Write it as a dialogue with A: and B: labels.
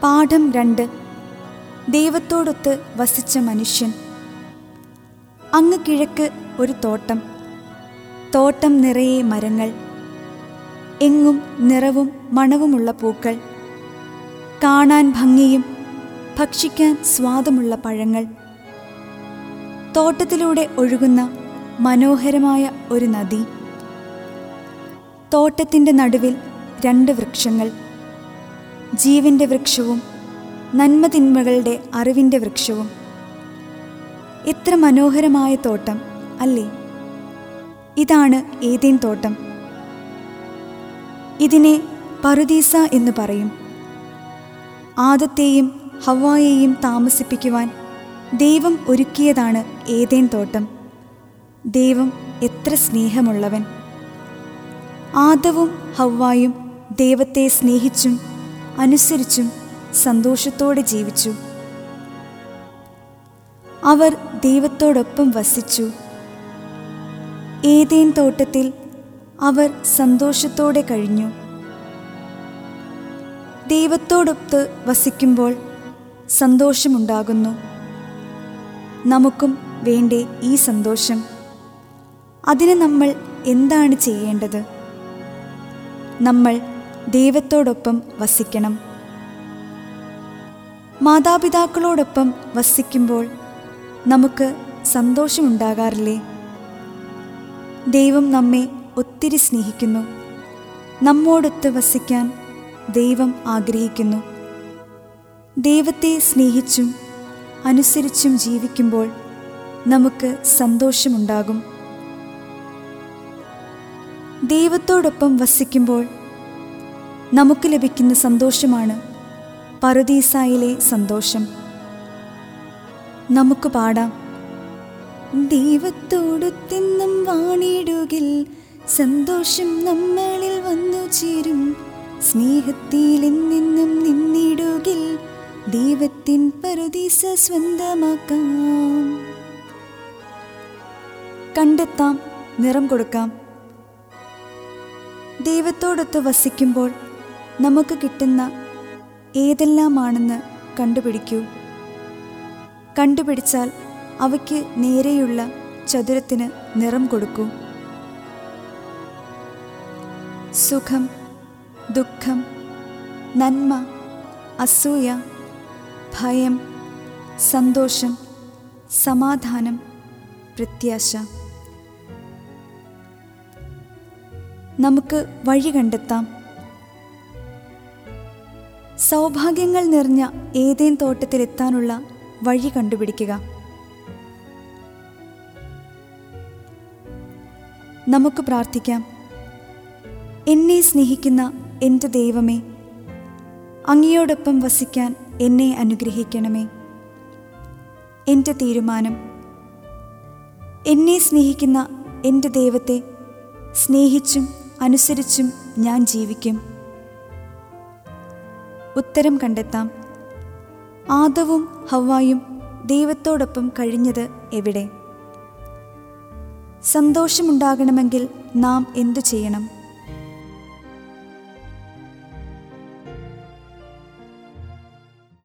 A: പാഠം രണ്ട് ദൈവത്തോടൊത്ത് വസിച്ച മനുഷ്യൻ അങ്ങ് കിഴക്ക് ഒരു തോട്ടം തോട്ടം നിറയെ മരങ്ങൾ എങ്ങും നിറവും മണവുമുള്ള പൂക്കൾ കാണാൻ ഭംഗിയും ഭക്ഷിക്കാൻ സ്വാദുമുള്ള പഴങ്ങൾ തോട്ടത്തിലൂടെ ഒഴുകുന്ന മനോഹരമായ ഒരു നദി തോട്ടത്തിൻ്റെ നടുവിൽ രണ്ട് വൃക്ഷങ്ങൾ ജീവന്റെ വൃക്ഷവും നന്മതിന്മകളുടെ അറിവിൻ്റെ വൃക്ഷവും എത്ര മനോഹരമായ തോട്ടം അല്ലേ ഇതാണ് ഏതേൻ തോട്ടം ഇതിനെ പറുദീസ എന്ന് പറയും ആദത്തെയും ഹവായെയും താമസിപ്പിക്കുവാൻ ദൈവം ഒരുക്കിയതാണ് ഏതേൻ തോട്ടം ദൈവം എത്ര സ്നേഹമുള്ളവൻ ആദവും ഹവ്വായും ദൈവത്തെ സ്നേഹിച്ചും അനുസരിച്ചും സന്തോഷത്തോടെ ജീവിച്ചു അവർ ദൈവത്തോടൊപ്പം വസിച്ചു ഏതേൻ തോട്ടത്തിൽ അവർ സന്തോഷത്തോടെ കഴിഞ്ഞു ദൈവത്തോടൊത്ത് വസിക്കുമ്പോൾ സന്തോഷമുണ്ടാകുന്നു നമുക്കും വേണ്ടേ ഈ സന്തോഷം അതിന് നമ്മൾ എന്താണ് ചെയ്യേണ്ടത് നമ്മൾ ദൈവത്തോടൊപ്പം വസിക്കണം മാതാപിതാക്കളോടൊപ്പം വസിക്കുമ്പോൾ നമുക്ക് സന്തോഷമുണ്ടാകാറില്ലേ ദൈവം നമ്മെ ഒത്തിരി സ്നേഹിക്കുന്നു നമ്മോടൊത്ത് വസിക്കാൻ ദൈവം ആഗ്രഹിക്കുന്നു ദൈവത്തെ സ്നേഹിച്ചും അനുസരിച്ചും ജീവിക്കുമ്പോൾ നമുക്ക് സന്തോഷമുണ്ടാകും ദൈവത്തോടൊപ്പം വസിക്കുമ്പോൾ നമുക്ക് ലഭിക്കുന്ന സന്തോഷമാണ് പറുദീസായിലെ സന്തോഷം നമുക്ക് പാടാം ദൈവത്തോടൊത്തെന്നും വാണിടുകിൽ സന്തോഷം നമ്മളിൽ വന്നു ചേരും സ്നേഹത്തിൽ എന്നെന്നും നിന്നിടുകിൽ ദൈവത്തിൻ പറുദീസ സ്വന്തമാക്കാം കണ്ടെത്താം നിറം കൊടുക്കാം ദൈവത്തോടൊത്ത് വസിക്കുമ്പോൾ നമുക്ക് കിട്ടുന്ന ഏതെല്ലാമാണെന്ന് കണ്ടുപിടിക്കൂ കണ്ടുപിടിച്ചാൽ അവയ്ക്ക് നേരെയുള്ള ചതുരത്തിന് നിറം കൊടുക്കൂ സുഖം ദുഃഖം നന്മ അസൂയ ഭയം സന്തോഷം സമാധാനം പ്രത്യാശ നമുക്ക് വഴി കണ്ടെത്താം സൗഭാഗ്യങ്ങൾ നിറഞ്ഞ ഏതേൻ തോട്ടത്തിലെത്താനുള്ള വഴി കണ്ടുപിടിക്കുക നമുക്ക് പ്രാർത്ഥിക്കാം എന്നെ സ്നേഹിക്കുന്ന എൻ്റെ ദൈവമേ അങ്ങയോടൊപ്പം വസിക്കാൻ എന്നെ അനുഗ്രഹിക്കണമേ എൻ്റെ തീരുമാനം എന്നെ സ്നേഹിക്കുന്ന എൻ്റെ ദൈവത്തെ സ്നേഹിച്ചും അനുസരിച്ചും ഞാൻ ജീവിക്കും ഉത്തരം കണ്ടെത്താം ആദവും ഹവ്വായും ദൈവത്തോടൊപ്പം കഴിഞ്ഞത് എവിടെ സന്തോഷമുണ്ടാകണമെങ്കിൽ നാം എന്തു ചെയ്യണം